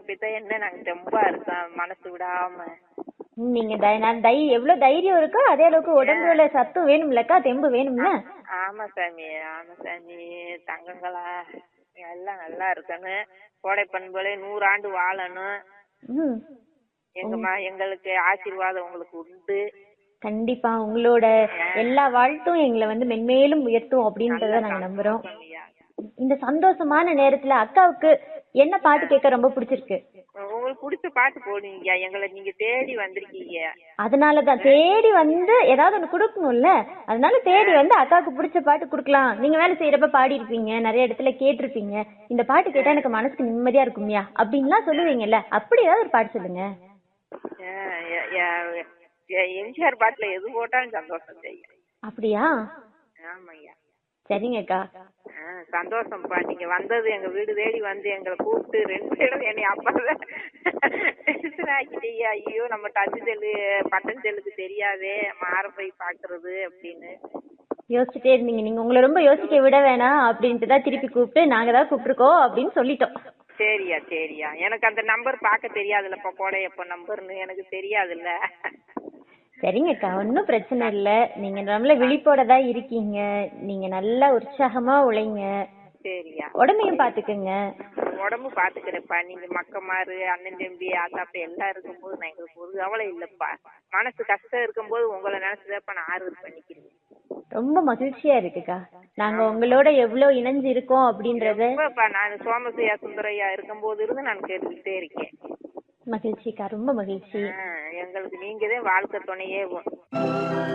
போய்தான் என்ன நாங்க தெம்பா இருக்கோம் மனசு விடாம நீங்க தை- நான் தை எவ்வளவு தைரியம் இருக்கோ அதே அளவுக்கு உடம்புல சத்து வேணும்லக்கா தெம்பு வேணும்ல ஆமா சாமி ஆமா சாமி தங்கங்களா எல்லாம் நல்லா இருக்கணும் கோடை பண்புகளே நூறாண்டு வாழணும் ம் எங்கம்மா எங்களுக்கு ஆசீர்வாதம் உங்களுக்கு உண்டு கண்டிப்பா உங்களோட எல்லா வாழ்த்தும் எங்களை வந்து மென்மேலும் உயர்த்தும் அப்படின்றத நாங்க நம்புறோம் ஐயா. இந்த சந்தோஷமான நேரத்துல அக்காவுக்கு என்ன பாட்டு கேட்க ரொம்ப பிடிச்சிருக்கு உங்களுக்கு பிடிச்ச பாட்டு போடுவீங்க எங்களை நீங்க தேடி வந்திருக்கீங்க அதனாலதான் தேடி வந்து ஏதாவது ஒண்ணு கொடுக்கணும்ல அதனால தேடி வந்து அக்காவுக்கு பிடிச்ச பாட்டு கொடுக்கலாம் நீங்க வேலை செய்யறப்ப பாடி இருப்பீங்க நிறைய இடத்துல கேட்டிருப்பீங்க இந்த பாட்டு கேட்டா எனக்கு மனசுக்கு நிம்மதியா இருக்கும்யா அப்படின்லாம் சொல்லுவீங்கல்ல அப்படி ஏதாவது ஒரு பாட்டு சொல்லுங்க ஆ, எ- எ- எ- எம்ஜிஆர் பாட்டுல எது போட்டாலும் சந்தோஷம் செய்யும் அப்படியா ஆமாய்யா சரிங்கக்கா ஆ, சந்தோஷம்ப்பா நீங்க வந்தது எங்க வீடு தேடி வந்து எங்களை கூப்பிட்டு ரெண்டு பேரும் என்னை அப்பா டென்ஷன் ஆக்கிட்டீங்க ஐயோ நம்ம டச் செல்லு பட்டன் செல்லுக்கு தெரியாதே மாற போய் பாக்குறது அப்படின்னு யோசிச்சுட்டே இருந்தீங்க நீங்க உங்களை ரொம்ப யோசிக்க விட வேணாம் அப்படின்ட்டு தான் திருப்பி கூப்பிட்டு நாங்க தான் கூப்பிட்டுருக்கோம் அப்படின்னு சொல்லிட்டோம் சரியா சரியா எனக்கு அந்த நம்பர் பார்க்க தெரியாதுல்லப்பா கோடையப்ப நம்பர்னு எனக்கு தெரியாதுல்ல சரிங்கக்கா ஒன்றும் பிரச்சனை இல்லை நீங்க நல்ல விழிப்போட தான் இருக்கீங்க நீங்க நல்லா உற்சாகமா உழைங்க சரியா உடம்பையும் பாத்துக்கங்க உடம்பு பாத்துக்கிறேன்ப்பா நீங்க மக்கமாரு அண்ணன் தம்பி ஆத்தாப்ப எல்லாம் இருக்கும்போது நான் எங்களுக்கு ஒரு கவலை இல்லப்பா மனசு கஷ்டம் இருக்கும்போது உங்களை நினைச்சுதாப்பா நான் ஆறுதல் பண்ணிக்கிறேன் ரொம்ப மகிழ்ச்சியா இருக்குக்கா நாங்க உங்களோட எவ்வளவு இணைஞ்சு இருக்கோம் அப்படின்றத ரொம்பப்பா நான் சோமசையா சுந்தரையா இருக்கும்போது இருந்து நான் கேட்டுக்கிட்டே இருக்கேன் மகிழ்ச்சிக்கா ரொம்ப மகிழ்ச்சி ஆ, எங்களுக்கு நீங்கதான் வாழ்க்கை துணையே